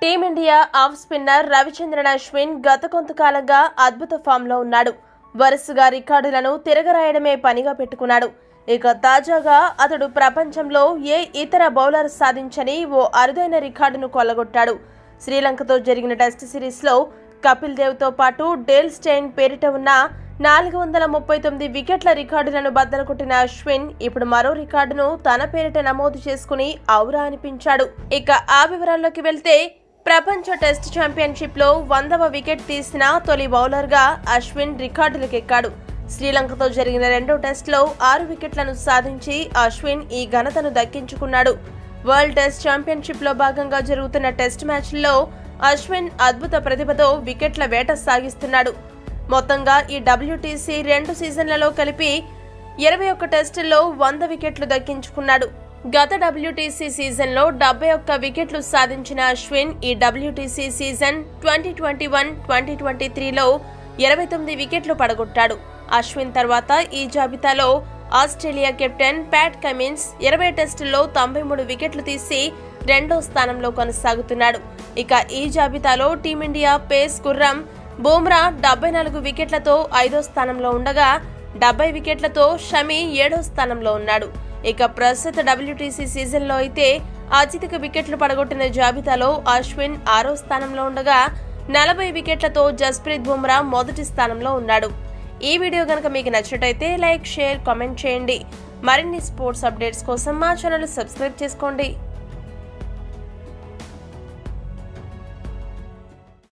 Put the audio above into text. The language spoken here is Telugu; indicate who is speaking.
Speaker 1: team India off spinner Ravichandran Ashwin గత కొంతకాలంగా అద్భుత ఫామ్లో ఉన్నాడు వరుసగా రికార్డులను తిరగరాయడమే పనిగా పెట్టుకున్నాడు ఇక తాజాగా అతడు ప్రపంచంలో ఏ ఇతర బౌలర్ సాధించని ఓ అరుదైన రికార్డును కొల్లగొట్టాడు శ్రీలంకతో జరిగిన టెస్ట్ సిరీస్లో కపిల్ దేవ్తో పాటు డేల్ స్టెయిన్ పేరిట ఉన్న నాలుగు వందల ముప్పై తొమ్మిది వికెట్ల రికార్డులను బద్దలు కొట్టిన అశ్విన్ ఇప్పుడు మరో రికార్డును తన పేరిట నమోదు చేసుకుని ఔరా అనిపించాడు ఇక ఆ వివరాల్లోకి వెళ్తే ప్రపంచ టెస్ట్ ఛాంపియన్షిప్ లో వందవ వికెట్ తీసిన తొలి బౌలర్ గా అశ్విన్ రికార్డులకెక్కాడు శ్రీలంకతో జరిగిన రెండో టెస్ట్లో ఆరు వికెట్లను సాధించి అశ్విన్ ఈ ఘనతను దక్కించుకున్నాడు వరల్డ్ టెస్ట్ ఛాంపియన్షిప్ లో భాగంగా జరుగుతున్న టెస్ట్ మ్యాచ్ల్లో అశ్విన్ అద్భుత ప్రతిభతో వికెట్ల వేట సాగిస్తున్నాడు మొత్తంగా ఈ డబ్ల్యూటీసీ రెండు సీజన్లలో కలిపి ఇరవై ఒక్క టెస్టుల్లో వంద వికెట్లు దక్కించుకున్నాడు గత డబ్ల్యూటీసీ సీజన్లో డెబ్బై ఒక్క వికెట్లు సాధించిన అశ్విన్ ఈ WTC season twenty twenty one twenty twenty త్రీలో ఇరవై తొమ్మిది వికెట్లు పడగొట్టాడు అశ్విన్ తర్వాత ఈ జాబితాలో ఆస్ట్రేలియా కెప్టెన్ ప్యాట్ కమిన్స్ ఇరవై టెస్టుల్లో తొంభై మూడు వికెట్లు తీసి రెండో స్థానంలో కొనసాగుతున్నాడు ఇక ఈ జాబితాలో టీమిండియా పేస్ గుర్రం బూమ్రా డెబ్బై నాలుగు వికెట్లతో ఐదో స్థానంలో ఉండగా డెబ్బై వికెట్లతో షమి ఏడో స్థానంలో ఉన్నాడు ఇక ప్రస్తుత డబ్ల్యూటీసీ సీజన్లో అయితే అత్యధిక వికెట్లు పడగొట్టిన జాబితాలో అశ్విన్ ఆరో స్థానంలో ఉండగా నలభై వికెట్లతో జస్ప్రీత్ బుమ్రా మొదటి స్థానంలో ఉన్నాడు ఈ వీడియో కనుక మీకు నచ్చినట్టయితే లైక్ షేర్ కామెంట్ చేయండి మరిన్ని స్పోర్ట్స్ అప్డేట్స్ కోసం మా ఛానల్ సబ్స్క్రైబ్ చేసుకోండి